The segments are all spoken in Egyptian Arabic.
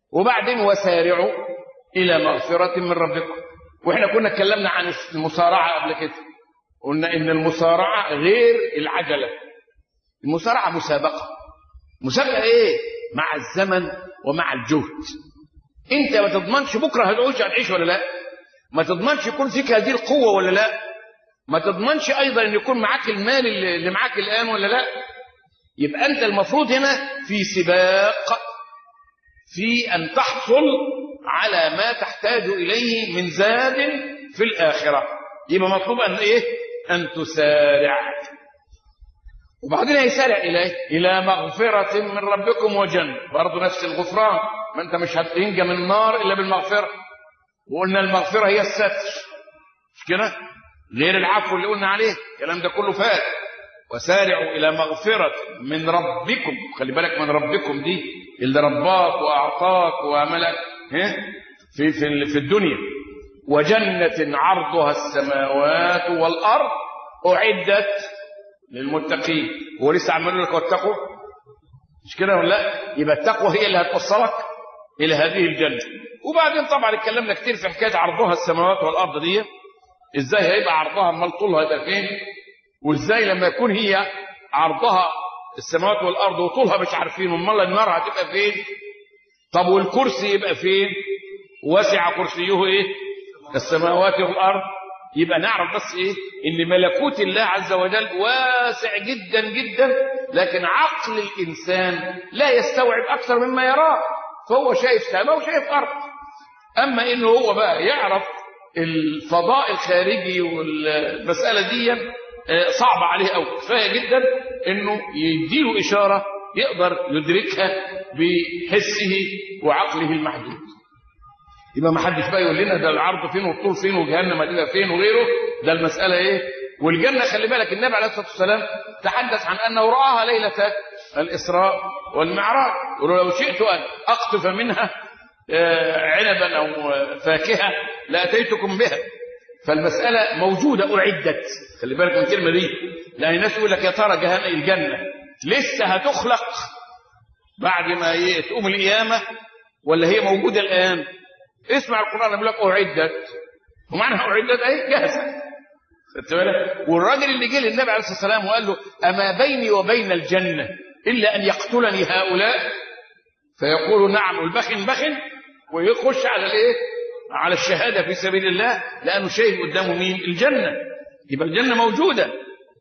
وبعدين وسارعوا الى مغفره من ربكم واحنا كنا اتكلمنا عن المسارعه قبل كده قلنا ان المسارعه غير العجله المسارعه مسابقه مسابقه ايه مع الزمن ومع الجهد انت ما تضمنش بكره هتعيش هتعيش ولا لا ما تضمنش يكون فيك هذه القوه ولا لا ما تضمنش ايضا ان يكون معاك المال اللي معاك الان ولا لا يبقى انت المفروض هنا في سباق في ان تحصل على ما تحتاج اليه من زاد في الاخره يبقى مطلوب ان ايه ان تسارع وبعدين هيسارع اليه الى مغفره من ربكم وجنه برضه نفس الغفران ما انت مش هتنجى من النار الا بالمغفره وقلنا المغفره هي الستر مش كده غير العفو اللي قلنا عليه الكلام ده كله فات وسارعوا الى مغفره من ربكم خلي بالك من ربكم دي اللي رباك واعطاك وعملك في في في الدنيا وجنه عرضها السماوات والارض اعدت للمتقين هو لسه عمال لك واتقوا مش كده ولا لا يبقى التقوى هي اللي هتوصلك الى هذه الجنه وبعدين طبعا اتكلمنا كتير في حكايه عرضها السماوات والارض دي ازاي هيبقى عرضها امال طولها يبقى فين وازاي لما يكون هي عرضها السماوات والارض وطولها مش عارفين امال النار هتبقى فين طب والكرسي يبقى فين وسع كرسيه ايه السماوات والارض يبقى نعرف بس ايه ان ملكوت الله عز وجل واسع جدا جدا لكن عقل الانسان لا يستوعب اكثر مما يراه فهو شايف سماء وشايف ارض اما انه هو بقى يعرف الفضاء الخارجي والمساله دي صعبه عليه قوي كفايه جدا انه يديله اشاره يقدر يدركها بحسه وعقله المحدود يبقى ما حدش بقى يقول لنا ده العرض فين والطول فين وجهنم هتبقى فين وغيره ده المساله ايه والجنه خلي بالك النبي عليه الصلاه والسلام تحدث عن انه راها ليله الاسراء والمعراج ولو شئت ان اقطف منها عنبا او فاكهه لاتيتكم بها فالمساله موجوده اعدت خلي بالك من الكلمه دي لان الناس يقول لك يا ترى الجنه لسه هتخلق بعد ما تقوم القيامه ولا هي موجوده الان اسمع القران بيقول لك اعدت ومعنى اعدت اهي جاهزه خدت بالك والراجل اللي جه للنبي عليه الصلاه والسلام وقال له اما بيني وبين الجنه الا ان يقتلني هؤلاء فيقول نعم والبخن بخن ويخش على الايه على الشهاده في سبيل الله لانه شايف قدامه مين الجنه يبقى الجنه موجوده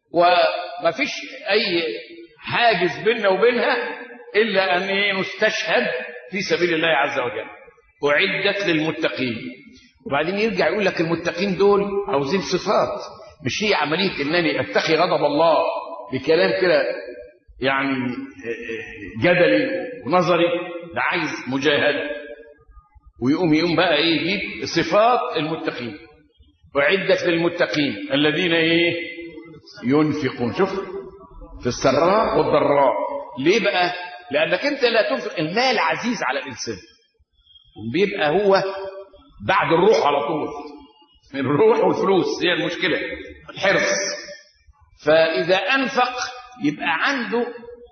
وما فيش اي حاجز بيننا وبينها الا ان نستشهد في سبيل الله عز وجل اعدت للمتقين وبعدين يرجع يقول لك المتقين دول عاوزين صفات مش هي عمليه انني اتقي غضب الله بكلام كده يعني جدلي ونظري ده عايز مجاهده ويقوم يقوم بقى ايه يجيب صفات المتقين اعدت للمتقين الذين ايه ينفقون شوف في السراء والضراء ليه بقى لانك انت لا تنفق المال عزيز على الانسان وبيبقى هو بعد الروح على طول الروح والفلوس هي المشكله الحرص فاذا انفق يبقى عنده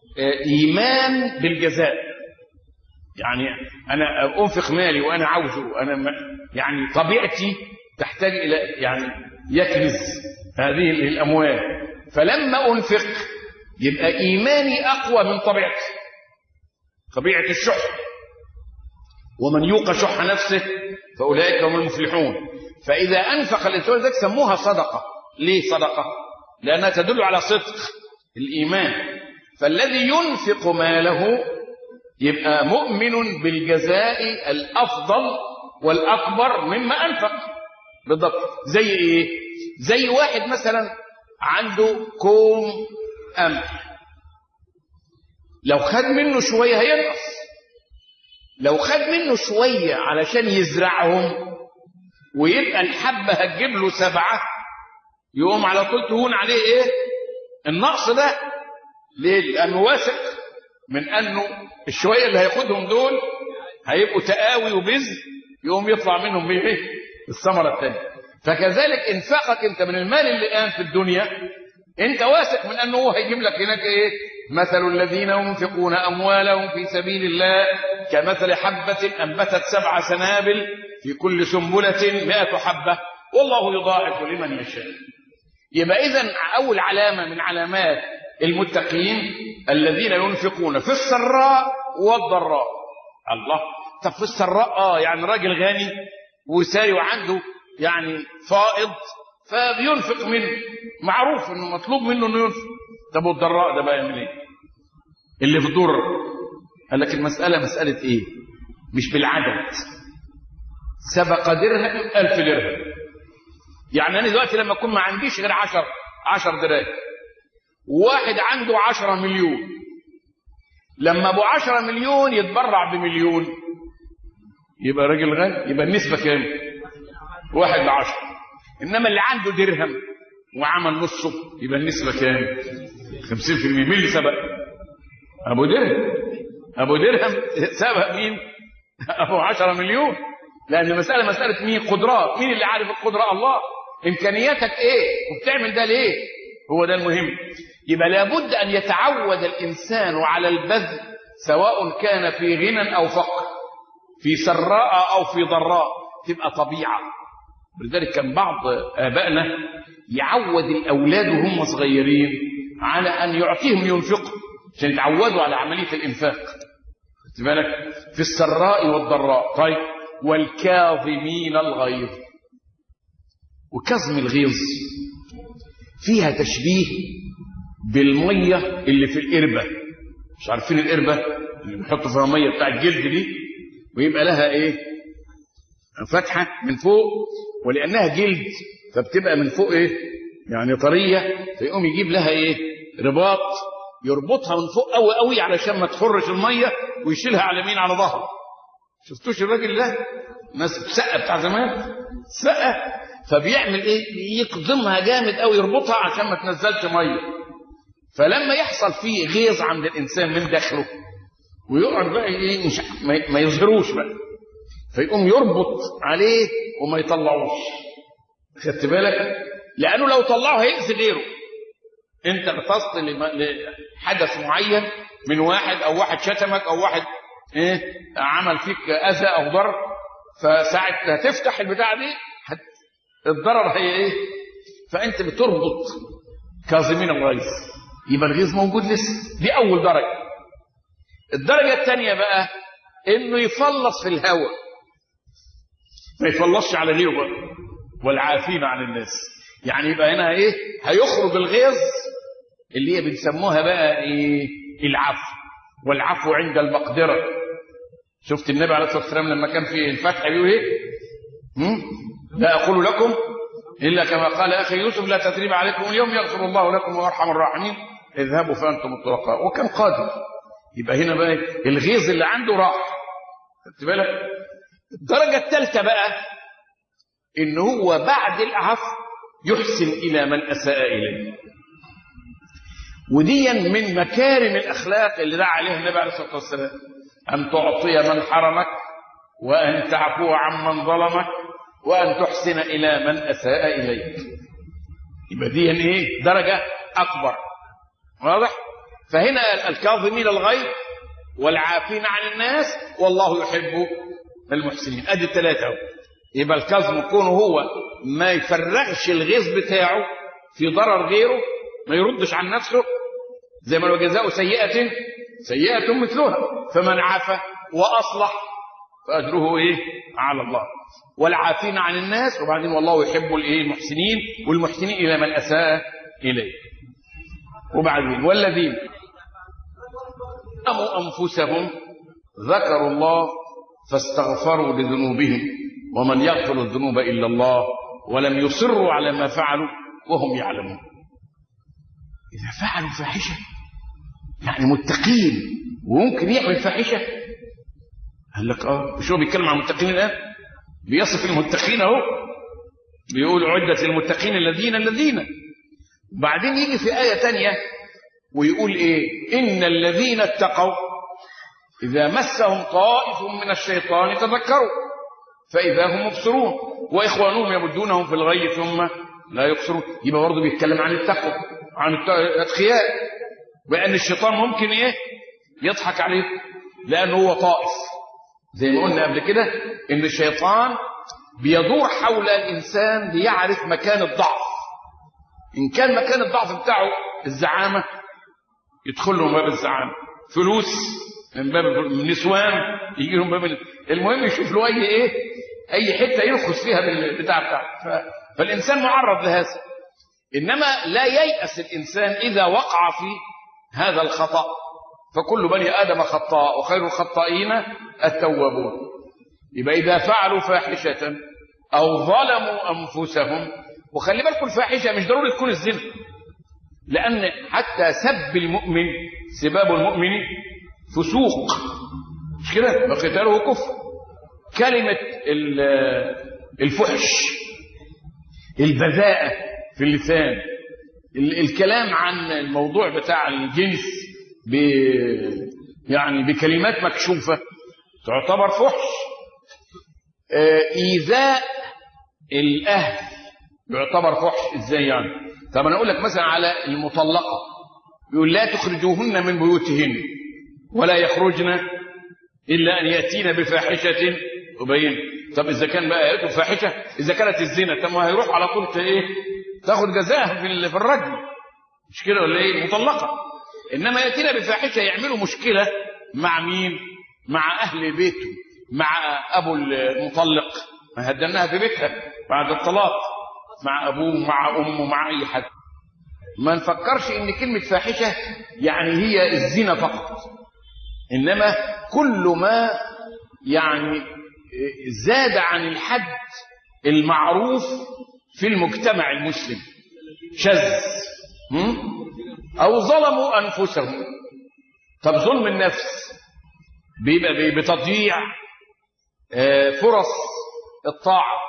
ايمان بالجزاء يعني انا انفق مالي وانا عاوزه انا يعني طبيعتي تحتاج الى يعني يكنز هذه الاموال فلما انفق يبقى ايماني اقوى من طبيعتي طبيعه الشح ومن يوق شح نفسه فاولئك هم المفلحون فاذا انفق الانسان ذلك سموها صدقه ليه صدقه لانها تدل على صدق الايمان فالذي ينفق ماله يبقى مؤمن بالجزاء الافضل والاكبر مما انفق بالضبط زي ايه زي واحد مثلا عنده كوم قمح لو خد منه شويه هينقص لو خد منه شويه علشان يزرعهم ويبقى الحبه هتجيب له سبعه يقوم على طول تهون عليه ايه النقص ده ليه لانه واثق من انه الشويه اللي هياخدهم دول هيبقوا تقاوي وبذر يقوم يطلع منهم بايه الثمره الثانيه فكذلك انفاقك انت من المال اللي الان في الدنيا انت واثق من انه هو هيجيب لك هناك ايه مثل الذين ينفقون أموالهم في سبيل الله كمثل حبة أنبتت سبع سنابل في كل سنبلة مئة حبة والله يضاعف لمن يشاء يبقى إذن أول علامة من علامات المتقين الذين ينفقون في السراء والضراء الله طب في السراء اه يعني راجل غني وساري وعنده يعني فائض فبينفق منه معروف انه مطلوب منه انه ينفق طب والضراء ده بقى يعمل ايه اللي في ضر قال لك المسألة مسألة ايه مش بالعدد سبق درهم ألف درهم يعني أنا دلوقتي لما أكون ما عنديش غير عشر عشر دراهم واحد عنده عشرة مليون لما أبو عشرة مليون يتبرع بمليون يبقى راجل غني يبقى النسبة كام واحد لعشرة إنما اللي عنده درهم وعمل نصه يبقى النسبة كام خمسين في المية مين اللي سبق أبو درهم أبو درهم سبق مين أبو عشرة مليون لأن المسألة مسألة مين قدرات مين اللي عارف القدرة الله إمكانياتك إيه وبتعمل ده ليه هو ده المهم يبقى لابد أن يتعود الإنسان على البذل سواء كان في غنى أو فقر في سراء أو في ضراء تبقى طبيعة ولذلك كان بعض آبائنا يعود الأولاد وهم صغيرين على أن يعطيهم ينفقوا عشان يتعودوا على عملية الإنفاق خدت بالك في السراء والضراء طيب والكاظمين الغيظ وكظم الغيظ فيها تشبيه بالمية اللي في القربة مش عارفين القربة اللي بنحط فيها مية بتاع الجلد دي ويبقى لها ايه فتحة من فوق ولأنها جلد فبتبقى من فوق ايه يعني طرية فيقوم يجيب لها ايه رباط يربطها من فوق قوي قوي علشان ما تخرش المية ويشيلها على مين على ظهره شفتوش الراجل ده ناس سقة بتاع زمان سقة فبيعمل ايه يقضمها جامد قوي يربطها عشان ما تنزلش ميه فلما يحصل فيه غيظ عند الانسان من داخله ويقعد بقى ايه مش ما يظهروش بقى فيقوم يربط عليه وما يطلعوش خدت بالك لانه لو طلعه هيأذي غيره انت غطست لحدث معين من واحد او واحد شتمك او واحد ايه عمل فيك اذى او ضرر فساعه هتفتح البتاعه دي هت... الضرر هي ايه فانت بتربط كاظمين الغيظ يبقى الغيظ موجود لسه دي اول درجه الدرجه الثانيه بقى انه يفلص في الهوى ما يفلصش على غيره بقى والعافين عن الناس يعني يبقى هنا ايه هيخرج الغيظ اللي هي بنسموها بقى ايه العفو والعفو عند المقدره شفت النبي عليه الصلاه والسلام لما كان في الفتح بيقول ايه لا اقول لكم الا كما قال اخي يوسف لا تثريب عليكم اليوم يغفر الله لكم وارحم الراحمين اذهبوا فانتم الطلقاء وكان قادر يبقى هنا بقى الغيظ اللي عنده راح خدت بالك الدرجه الثالثه بقى ان هو بعد العفو يحسن الى من اساء اليه وديا من مكارم الاخلاق اللي دعا عليها النبي عليه الصلاه والسلام ان تعطي من حرمك وان تعفو عمن ظلمك وان تحسن الى من اساء اليك يبقى دي ايه درجه اكبر واضح فهنا الكاظمين الغيظ والعافين عن الناس والله يحب المحسنين ادي الثلاثه يبقى الكظم كونه هو ما يفرغش الغيظ بتاعه في ضرر غيره ما يردش عن نفسه زي ما لو جزاء سيئة سيئة مثلها فمن عفا وأصلح فأجره إيه على الله والعافين عن الناس وبعدين والله يحب الإيه المحسنين والمحسنين إلى من أساء إليه وبعدين والذين أموا أنفسهم ذكروا الله فاستغفروا لذنوبهم ومن يغفر الذنوب إلا الله ولم يصروا على ما فعلوا وهم يعلمون إذا فعلوا فاحشة يعني متقين وممكن يعمل فاحشة قال لك اه مش هو بيتكلم عن المتقين الآن بيصف المتقين اهو بيقول عدة للمتقين الذين الذين بعدين يجي في آية تانية ويقول ايه إن الذين اتقوا إذا مسهم طائف من الشيطان تذكروا فإذا هم مبصرون وإخوانهم يمدونهم في الغي ثم لا يقصرون يبقى برضه بيتكلم عن التقوى عن الاتقياء بأن الشيطان ممكن إيه يضحك عليه لأنه هو طائف زي ما قلنا قبل كده إن الشيطان بيدور حول الإنسان ليعرف مكان الضعف إن كان مكان الضعف بتاعه الزعامة يدخل له من باب الزعامة فلوس من باب النسوان يجي له من باب المهم يشوف له أي إيه أي حتة يرخص فيها بالبتاع بتاعه ف... فالإنسان معرض لهذا إنما لا ييأس الإنسان إذا وقع في هذا الخطأ فكل بني آدم خطاء وخير الخطائين التوابون يبقى إذا فعلوا فاحشة أو ظلموا أنفسهم وخلي بالكم الفاحشة مش ضروري تكون الزنا لأن حتى سب المؤمن سباب المؤمن فسوق مش كده وقتاله كفر كلمة الفحش البذاءة في اللسان الكلام عن الموضوع بتاع الجنس ب يعني بكلمات مكشوفة تعتبر فحش إيذاء الأهل يعتبر فحش إزاي يعني طب أنا أقول لك مثلا على المطلقة يقول لا تخرجوهن من بيوتهن ولا يخرجن إلا أن يأتين بفاحشة تبين طب إذا كان بقى يأتوا فاحشة إذا كانت الزنا طب ما هيروح على طول إيه تاخد جزاها في في الرجل مش كده ولا إيه مطلقة إنما يأتينا بفاحشة يعملوا مشكلة مع مين مع أهل بيته مع أبو المطلق ما هدناها في بيتها بعد الطلاق مع أبوه مع أمه مع أي حد ما نفكرش إن كلمة فاحشة يعني هي الزنا فقط إنما كل ما يعني زاد عن الحد المعروف في المجتمع المسلم شذ أو ظلموا أنفسهم طب ظلم النفس بيبقى بتضييع فرص الطاعة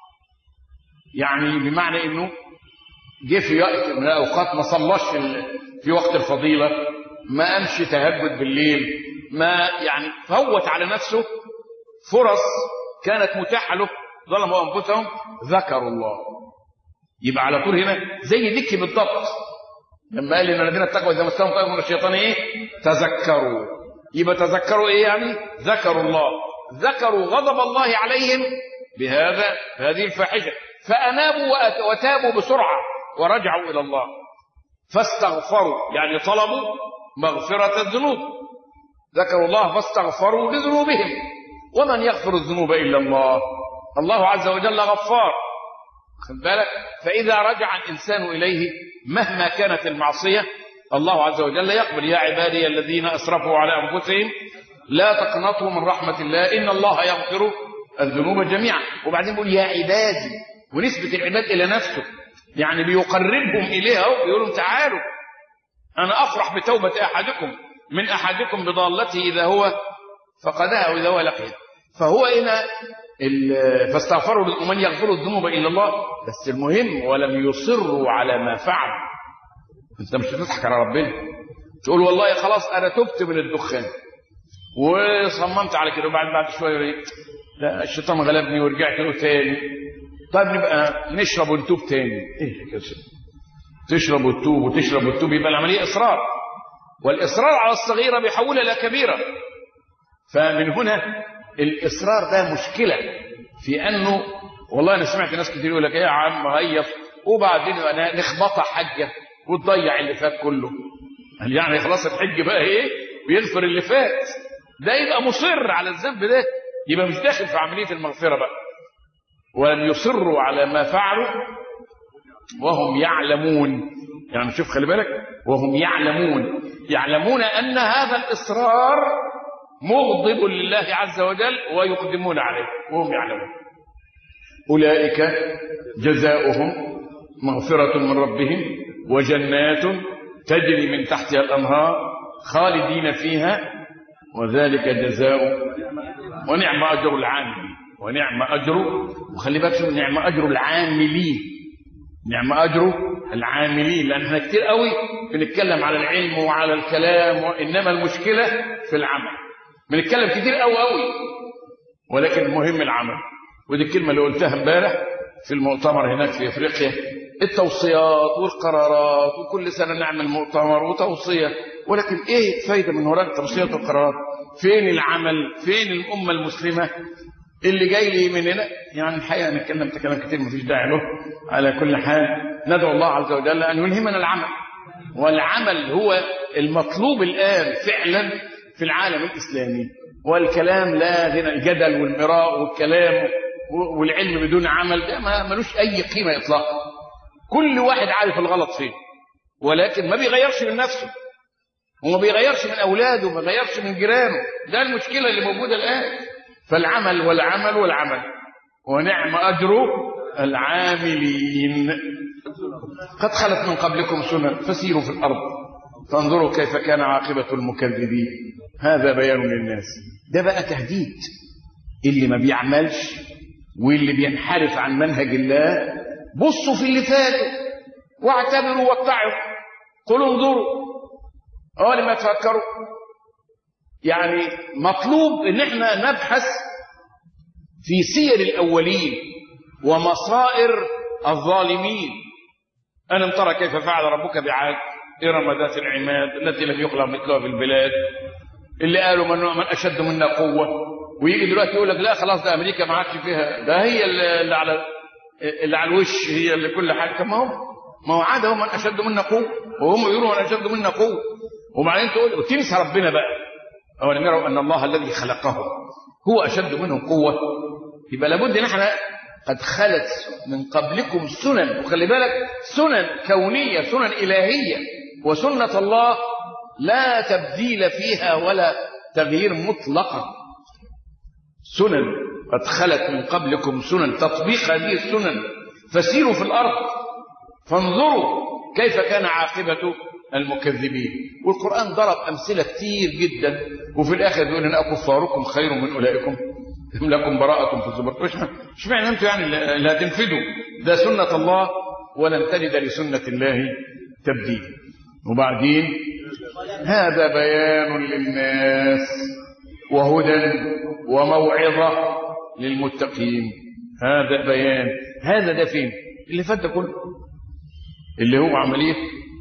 يعني بمعنى انه جه في وقت من الاوقات ما صلاش في وقت الفضيلة ما قامش تهجد بالليل ما يعني فوت على نفسه فرص كانت متاحة له ظلموا انفسهم ذكروا الله يبقى على طول هنا زي ديكي بالضبط لما قال ان الذين اتقوا اذا مسهم طيب من الشيطان ايه تذكروا يبقى تذكروا ايه يعني ذكروا الله ذكروا غضب الله عليهم بهذا هذه الفاحشه فانابوا وتابوا بسرعه ورجعوا الى الله فاستغفروا يعني طلبوا مغفره الذنوب ذكروا الله فاستغفروا لذنوبهم ومن يغفر الذنوب الا الله الله عز وجل غفار خد بالك فاذا رجع الانسان اليه مهما كانت المعصيه الله عز وجل يقبل يا عبادي الذين اسرفوا على انفسهم لا تقنطوا من رحمه الله ان الله يغفر الذنوب جميعا وبعدين بيقول يا عبادي ونسبه العباد الى نفسه يعني بيقربهم اليها وبيقول لهم تعالوا انا افرح بتوبه احدكم من احدكم بضالته اذا هو فقدها او اذا هو لقيها فهو هنا فاستغفروا ومن يغفر الذنوب الا الله بس المهم ولم يصروا على ما فعلوا انت مش هتضحك على ربنا تقول والله خلاص انا تبت من الدخان وصممت على كده وبعد بعد شويه لا الشيطان غلبني ورجعت له تاني طيب نبقى نشرب ونتوب تاني ايه كده تشرب وتتوب وتشرب وتتوب يبقى العمليه اصرار والاصرار على الصغيره بيحولها الى كبيره فمن هنا الاصرار ده مشكله في انه والله انا سمعت ناس كتير يقول لك ايه يا عم هيص وبعدين انا نخبطها حاجه وتضيع اللي فات كله قال يعني خلاص الحج بقى ايه ويغفر اللي فات ده يبقى مصر على الذنب ده يبقى مش داخل في عمليه المغفره بقى ولم يصروا على ما فعلوا وهم يعلمون يعني شوف خلي بالك وهم يعلمون يعلمون ان هذا الاصرار مغضب لله عز وجل ويقدمون عليه وهم يعلمون اولئك جزاؤهم مغفره من ربهم وجنات تجري من تحتها الانهار خالدين فيها وذلك جزاء ونعم اجر العاملين ونعم اجر وخلي بالك نعم اجر العاملين نعم اجر العاملين لان احنا كتير قوي بنتكلم على العلم وعلى الكلام وانما المشكله في العمل بنتكلم كتير قوي قوي ولكن المهم العمل ودي الكلمه اللي قلتها امبارح في المؤتمر هناك في افريقيا التوصيات والقرارات وكل سنة نعمل مؤتمر وتوصية ولكن ايه الفايدة من وراء التوصيات والقرارات فين العمل فين الأمة المسلمة اللي جاي لي من هنا يعني الحقيقة أنا اتكلمت كلام كتير مفيش داعي له على كل حال ندعو الله عز وجل أن يلهمنا العمل والعمل هو المطلوب الآن فعلا في العالم الإسلامي والكلام لا غنى الجدل والمراء والكلام والعلم بدون عمل ده ما ملوش أي قيمة إطلاقا كل واحد عارف الغلط فين ولكن ما بيغيرش من نفسه وما بيغيرش من أولاده وما بيغيرش من جيرانه ده المشكلة اللي موجودة الآن فالعمل والعمل والعمل ونعم أجر العاملين قد خلت من قبلكم سنن فسيروا في الأرض فانظروا كيف كان عاقبة المكذبين هذا بيان للناس ده بقى تهديد اللي ما بيعملش واللي بينحرف عن منهج الله بصوا في اللي فاتوا واعتبروا واتعوا قولوا انظروا أول ما تفكروا يعني مطلوب ان احنا نبحث في سير الاولين ومصائر الظالمين ألم ترى كيف فعل ربك بعاد إرم ذات العماد التي لم يخلق مثلها في البلاد اللي قالوا من, من أشد منا قوة ويجي دلوقتي يقول لك لا خلاص ده أمريكا ما عادش فيها ده هي اللي على اللي على الوش هي اللي كل حاجة ما هو ما هو عاد هم من أشد منا قوة وهم يقولوا من أشد منا قوة وبعدين تقول وتنسى ربنا بقى أولم يروا أن الله الذي خلقهم هو أشد منهم قوة يبقى لابد ان احنا قد خلت من قبلكم سنن وخلي بالك سنن كونية سنن إلهية وسنة الله لا تبديل فيها ولا تغيير مطلقا سنن قد خلت من قبلكم سنن تطبيق هذه السنن فسيروا في الأرض فانظروا كيف كان عاقبة المكذبين والقرآن ضرب أمثلة كتير جدا وفي الآخر بيقول إن أكفاركم خير من أولئكم هم لكم براءة في الزبر مش معنى أنتم يعني اللي هتنفذوا ده سنة الله ولن تجد لسنة الله تبديل وبعدين هذا بيان للناس وهدى وموعظة للمتقين هذا بيان هذا ده فين اللي فات ده كله اللي هو عملية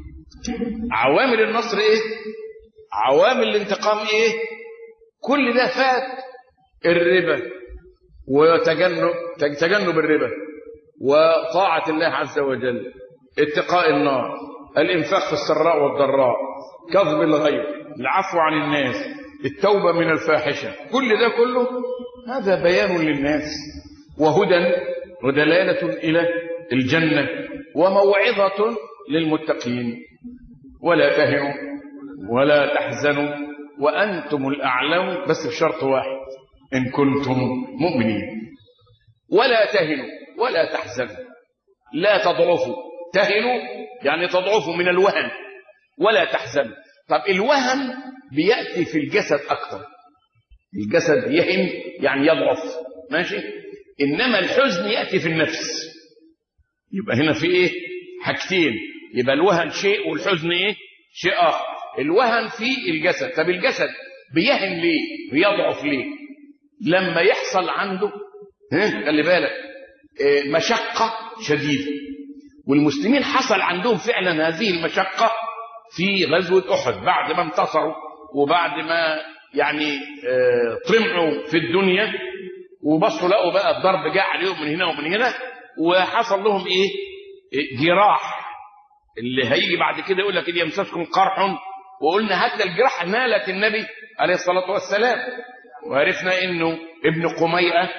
عوامل النصر ايه عوامل الانتقام ايه كل ده فات الربا وتجنب تجنب الربا وطاعة الله عز وجل اتقاء النار الانفاق في السراء والضراء كظم الغيظ العفو عن الناس التوبة من الفاحشة كل ده كله هذا بيان للناس وهدى ودلالة إلى الجنة وموعظة للمتقين ولا تهنوا ولا تحزنوا وأنتم الأعلم بس بشرط واحد إن كنتم مؤمنين ولا تهنوا ولا تحزنوا لا تضعفوا تهنوا يعني تضعفوا من الوهن ولا تحزنوا طب الوهن بيأتي في الجسد أكثر الجسد يهن يعني يضعف ماشي إنما الحزن يأتي في النفس يبقى هنا في إيه حاجتين يبقى الوهن شيء والحزن إيه شيء آخر الوهن في الجسد طب الجسد بيهن ليه بيضعف ليه لما يحصل عنده ها خلي بالك مشقة شديدة والمسلمين حصل عندهم فعلا هذه المشقة في غزوة أحد بعد ما انتصروا وبعد ما يعني طمعوا في الدنيا وبصوا لقوا بقى الضرب جاء عليهم من هنا ومن هنا وحصل لهم ايه جراح اللي هيجي بعد كده يقول لك إذ يمسسكم قرح وقلنا هات الجراح نالت النبي عليه الصلاة والسلام وعرفنا انه ابن قميئة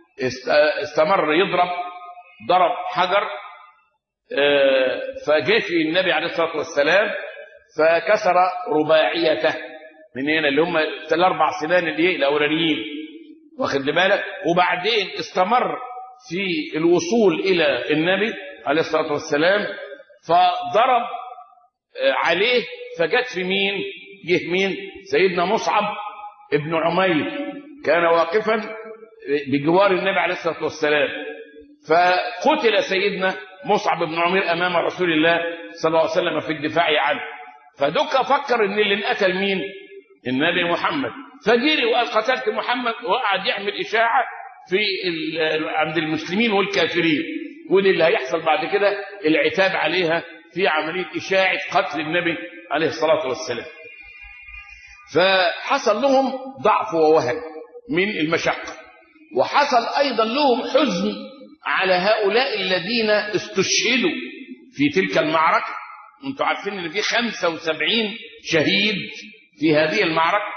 استمر يضرب ضرب حجر فجاء في النبي عليه الصلاة والسلام فكسر رباعيته من هنا اللي هم الاربع سنان اللي الاولانيين واخد بالك وبعدين استمر في الوصول الى النبي عليه الصلاه والسلام فضرب عليه فجت في مين جه مين سيدنا مصعب ابن عمير كان واقفا بجوار النبي عليه الصلاه والسلام فقتل سيدنا مصعب بن عمير امام رسول الله صلى الله عليه وسلم في الدفاع عنه فدك فكر ان اللي انقتل مين النبي محمد فجري وقال قتلت محمد وقعد يعمل اشاعه في عند المسلمين والكافرين ودي اللي هيحصل بعد كده العتاب عليها في عملية إشاعة قتل النبي عليه الصلاة والسلام فحصل لهم ضعف ووهن من المشقة وحصل أيضا لهم حزن على هؤلاء الذين استشهدوا في تلك المعركة انتم عارفين ان في 75 شهيد في هذه المعركة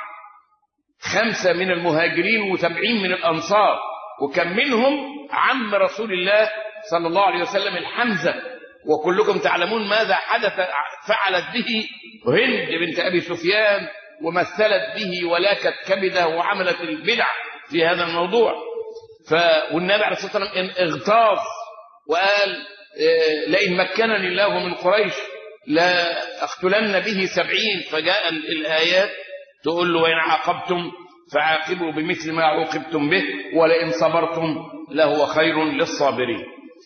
خمسة من المهاجرين وسبعين من الأنصار وكان منهم عم رسول الله صلى الله عليه وسلم الحمزة وكلكم تعلمون ماذا حدث فعلت به هند بنت أبي سفيان ومثلت به ولاكت كبده وعملت البدع في هذا الموضوع ف والنبي عليه الصلاه والسلام اغتاظ وقال لئن مكنني الله من قريش لا اقتلن به سبعين فجاء الايات تقول له وان عاقبتم فعاقبوا بمثل ما عوقبتم به ولئن صبرتم لهو خير للصابرين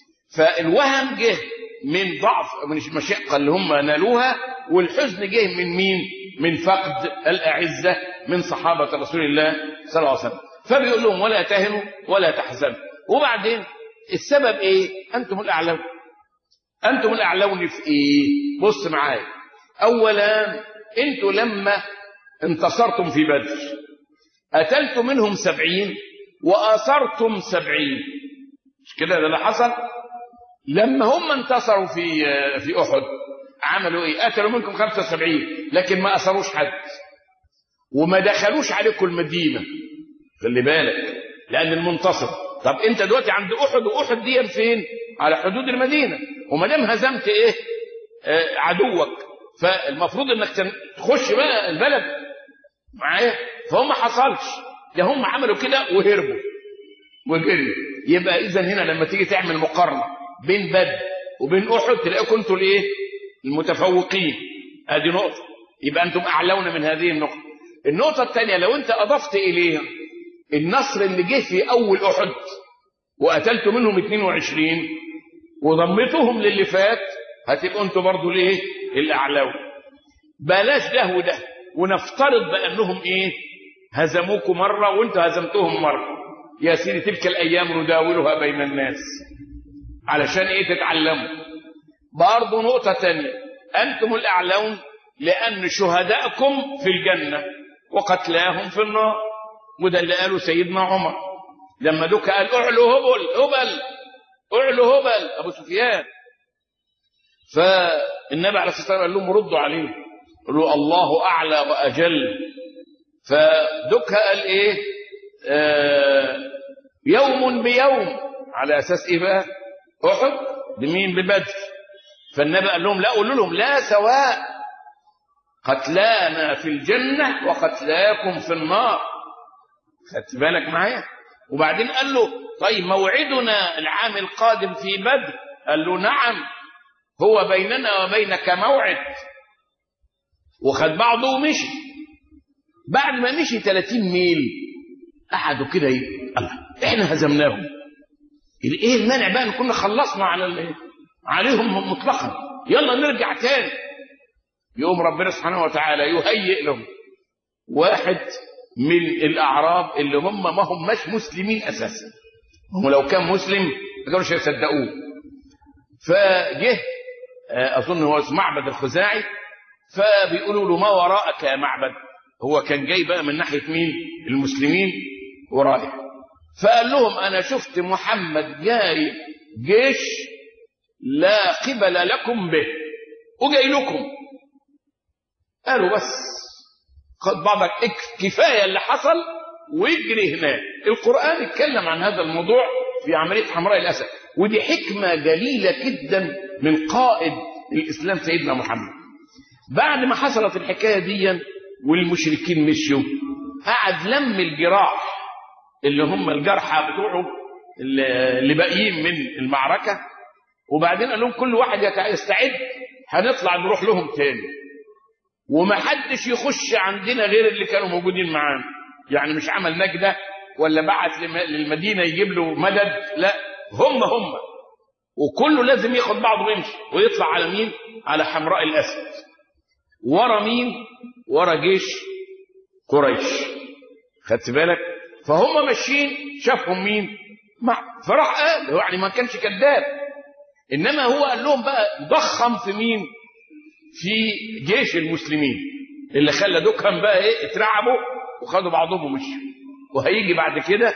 فالوهم جه من ضعف من المشقه اللي هم نالوها والحزن جه من مين من فقد الاعزه من صحابه رسول الله صلى الله عليه وسلم فبيقول لهم ولا تهنوا ولا تحزنوا وبعدين السبب ايه انتم الاعلون انتم الاعلون في ايه بص معايا اولا انتوا لما انتصرتم في بدر قتلتم منهم سبعين واثرتم سبعين مش كده ده اللي حصل لما هم انتصروا في في احد عملوا ايه قتلوا منكم 75 لكن ما اثروش حد وما دخلوش عليكم المدينه خلي بالك لان المنتصر طب انت دلوقتي عند احد واحد دي فين على حدود المدينه وما دام هزمت ايه آه عدوك فالمفروض انك تخش بقى البلد معايا فهم ما حصلش ده هم عملوا كده وهربوا وجروا يبقى اذا هنا لما تيجي تعمل مقارنه بين بدر وبين احد تلاقيكم انتوا الايه المتفوقين ادي نقطه يبقى انتم اعلون من هذه النقطه النقطه الثانيه لو انت اضفت اليها النصر اللي جه في اول احد وقتلت منهم 22 وضمتهم للي فات هتبقوا انتوا برضه الايه الاعلون بلاش ده وده ونفترض بانهم ايه هزموكم مره وانتوا هزمتهم مره يا سيدي تلك الايام نداولها بين الناس علشان ايه تتعلموا برضه نقطه ثانيه انتم الاعلون لان شهداءكم في الجنه وقتلاهم في النار وده اللي قاله سيدنا عمر لما دوك قال اعلو هبل هبل اعلو هبل ابو سفيان فالنبي عليه الصلاه والسلام قال لهم ردوا عليه قالوا الله اعلى واجل فدك قال ايه آه يوم بيوم على اساس ايه بقى احد بمين ببدر فالنبي قال لهم لا قولوا لهم لا سواء قتلانا في الجنه وقتلاكم في النار خدت بالك معايا وبعدين قال له طيب موعدنا العام القادم في بدر قال له نعم هو بيننا وبينك موعد وخد بعضه ومشي بعد ما مشي 30 ميل قعدوا كده ي... الله احنا هزمناهم ايه المانع بقى ان كنا خلصنا على ال... عليهم مطلقا يلا نرجع تاني يقوم ربنا سبحانه وتعالى يهيئ لهم واحد من الاعراب اللي هم ما هماش مسلمين اساسا هم لو كان مسلم ما كانوش يصدقوه فجه اظن هو اسمه معبد الخزاعي فبيقولوا له ما وراءك يا معبد هو كان جاي بقى من ناحيه مين المسلمين ورايح فقال لهم انا شفت محمد جاي جيش لا قبل لكم به وجاي لكم قالوا بس خد بعضك كفايه اللي حصل واجري هناك القران اتكلم عن هذا الموضوع في عمليه حمراء الاسد ودي حكمه جليله جدا من قائد الاسلام سيدنا محمد بعد ما حصلت الحكايه دي والمشركين مشوا قعد لم الجراح اللي هم الجرحى بتوعه اللي باقيين من المعركه وبعدين قال لهم كل واحد يستعد هنطلع نروح لهم تاني ومحدش يخش عندنا غير اللي كانوا موجودين معانا يعني مش عمل نجدة ولا بعت للمدينة يجيب له مدد لا هم هم وكله لازم ياخد بعضه ويمشي ويطلع على مين على حمراء الأسد ورا مين ورا جيش قريش خدت بالك فهم ماشيين شافهم مين مع فراح قال هو يعني ما كانش كذاب انما هو قال لهم بقى ضخم في مين في جيش المسلمين اللي خلى دكهم بقى ايه اترعبوا وخدوا بعضهم ومشوا وهيجي بعد كده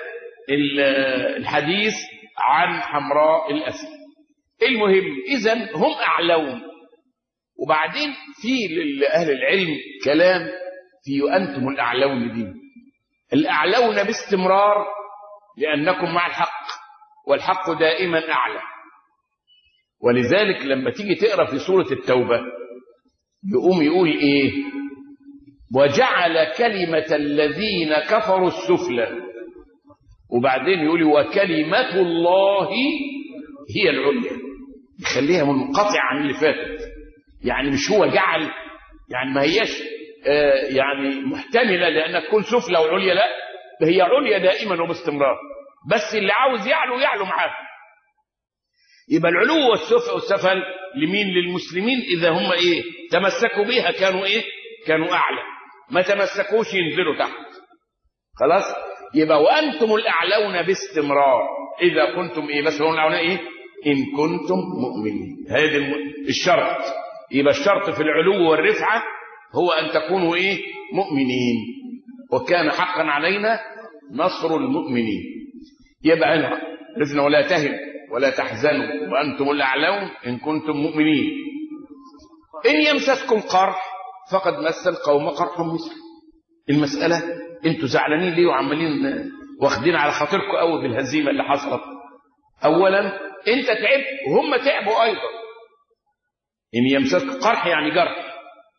الحديث عن حمراء الاسد المهم اذا هم اعلون وبعدين في لاهل العلم كلام في انتم الاعلون دي الاعلون باستمرار لانكم مع الحق والحق دائما اعلى ولذلك لما تيجي تقرا في سوره التوبه يقوم يقول ايه وجعل كلمه الذين كفروا السفلى وبعدين يقول وكلمه الله هي العليا يخليها منقطعه عن اللي فاتت يعني مش هو جعل يعني ما هيش آه يعني محتمله لان تكون سفلى وعليا لا ده هي عليا دائما وباستمرار بس اللي عاوز يعلو يعلو معاه يبقى العلو والسفل والسفل لمين للمسلمين اذا هم ايه تمسكوا بها كانوا ايه كانوا اعلى ما تمسكوش ينزلوا تحت خلاص يبقى وانتم الاعلون باستمرار اذا كنتم ايه بس هم الاعلون ايه ان كنتم مؤمنين هذا الشرط يبقى الشرط في العلو والرفعه هو ان تكونوا ايه مؤمنين وكان حقا علينا نصر المؤمنين يبقى انا رفنا ولا تهن ولا تحزنوا وانتم الاعلون ان كنتم مؤمنين ان يمسسكم قرح فقد مس القوم قرح مثله المساله انتوا زعلانين ليه وعمالين واخدين على خاطركم قوي بالهزيمه اللي حصلت اولا انت تعبت وهم تعبوا ايضا ان يمسسك قرح يعني جرح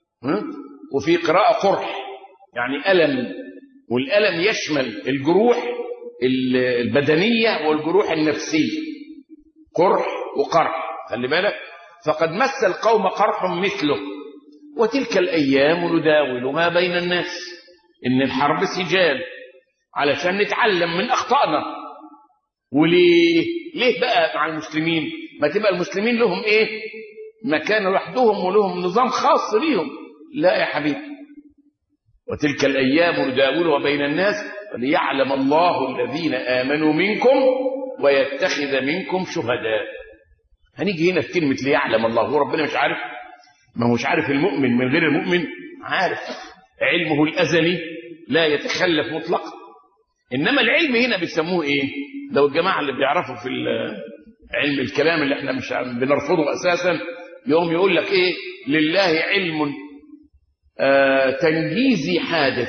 وفي قراءه قرح يعني الم والالم يشمل الجروح البدنيه والجروح النفسيه قرح وقرح خلي بالك فقد مس القوم قرح مثله وتلك الايام نداولها بين الناس ان الحرب سجال علشان نتعلم من اخطائنا وليه ليه بقى مع المسلمين ما تبقى المسلمين لهم ايه مكان لوحدهم ولهم نظام خاص بيهم لا يا حبيبي وتلك الايام نداولها بين الناس وليعلم الله الذين امنوا منكم ويتخذ منكم شهداء هنيجي هنا في كلمه ليعلم الله هو ربنا مش عارف ما هو مش عارف المؤمن من غير المؤمن عارف علمه الازلي لا يتخلف مطلقا انما العلم هنا بيسموه ايه لو الجماعه اللي بيعرفوا في علم الكلام اللي احنا مش بنرفضه اساسا يوم يقول لك ايه لله علم آه تنجيزي حادث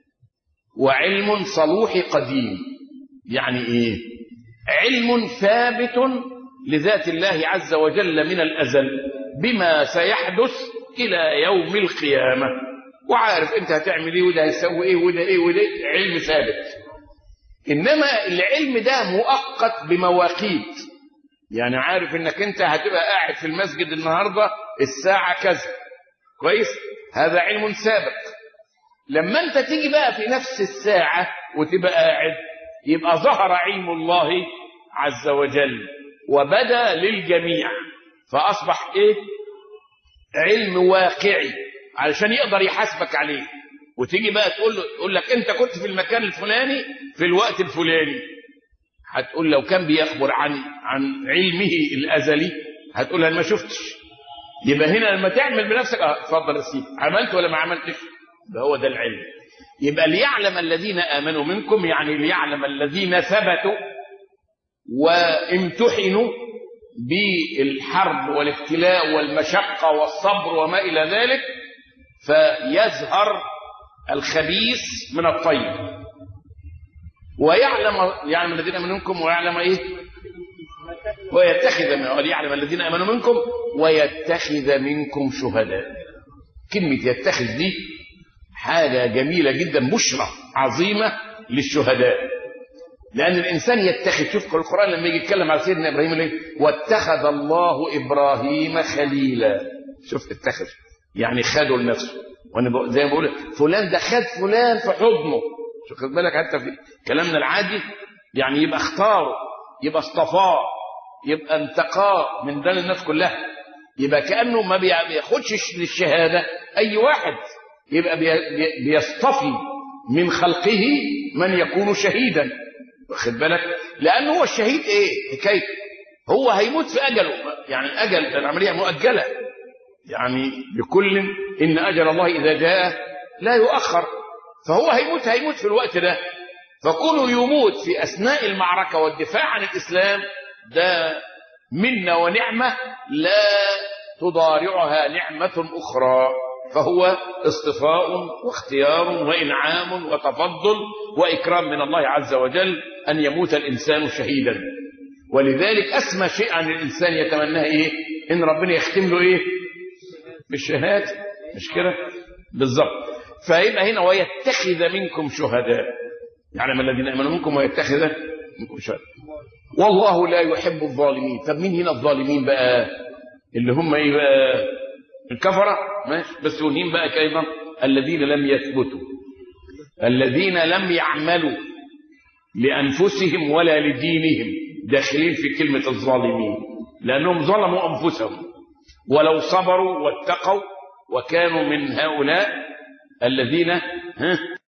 وعلم صلوحي قديم يعني ايه علم ثابت لذات الله عز وجل من الازل بما سيحدث الى يوم القيامه وعارف انت هتعمل ايه وده هيسوي ايه وده ايه وده علم ثابت انما العلم ده مؤقت بمواقيت يعني عارف انك انت هتبقى قاعد في المسجد النهارده الساعه كذا كويس هذا علم سابق لما انت تيجي بقى في نفس الساعه وتبقى قاعد يبقى ظهر علم الله عز وجل وبدا للجميع فاصبح ايه علم واقعي علشان يقدر يحاسبك عليه وتيجي بقى تقول له تقول لك انت كنت في المكان الفلاني في الوقت الفلاني هتقول لو كان بيخبر عن عن علمه الازلي هتقول انا ما شفتش يبقى هنا لما تعمل بنفسك اه اتفضل يا سيدي عملت ولا ما عملتش ده هو ده العلم يبقى ليعلم الذين امنوا منكم يعني ليعلم الذين ثبتوا وامتحنوا بالحرب والابتلاء والمشقه والصبر وما الى ذلك فيزهر الخبيث من الطيب ويعلم يعلم الذين امنوا منكم ويعلم ايه ويتخذ من وليعلم الذين امنوا منكم ويتخذ منكم شهداء كلمه يتخذ دي حاجه جميله جدا بشرى عظيمه للشهداء لان الانسان يتخذ شوف القران لما يجي يتكلم على سيدنا ابراهيم ليه واتخذ الله ابراهيم خليلا شوف اتخذ يعني خده لنفسه وانا زي ما بقول فلان ده خد فلان في حضنه شوف خد بالك حتى في كلامنا العادي يعني يبقى اختاره يبقى اصطفاه يبقى انتقاه من بين الناس كلها يبقى كانه ما بياخدش للشهاده اي واحد يبقى بيصطفي من خلقه من يكون شهيدا واخد بالك لانه هو الشهيد ايه حكايته هو هيموت في اجله يعني الاجل العمليه مؤجله يعني لكل ان اجل الله اذا جاء لا يؤخر فهو هيموت هيموت في الوقت ده فكونه يموت في اثناء المعركه والدفاع عن الاسلام ده منا ونعمه لا تضارعها نعمه اخرى فهو اصطفاء واختيار وانعام وتفضل واكرام من الله عز وجل ان يموت الانسان شهيدا ولذلك اسمى شيء عن الانسان يتمناه ايه ان ربنا يختم له ايه بالشهاده مش كده بالظبط فيبقى هنا ويتخذ منكم شهداء يعلم الذين امنوا منكم ويتخذ منكم شهداء والله لا يحب الظالمين طب مين هنا الظالمين بقى اللي هم ايه بقى الكفره ماشي بس وهين بقى ايضا الذين لم يثبتوا الذين لم يعملوا لانفسهم ولا لدينهم داخلين في كلمه الظالمين لانهم ظلموا انفسهم ولو صبروا واتقوا وكانوا من هؤلاء الذين ها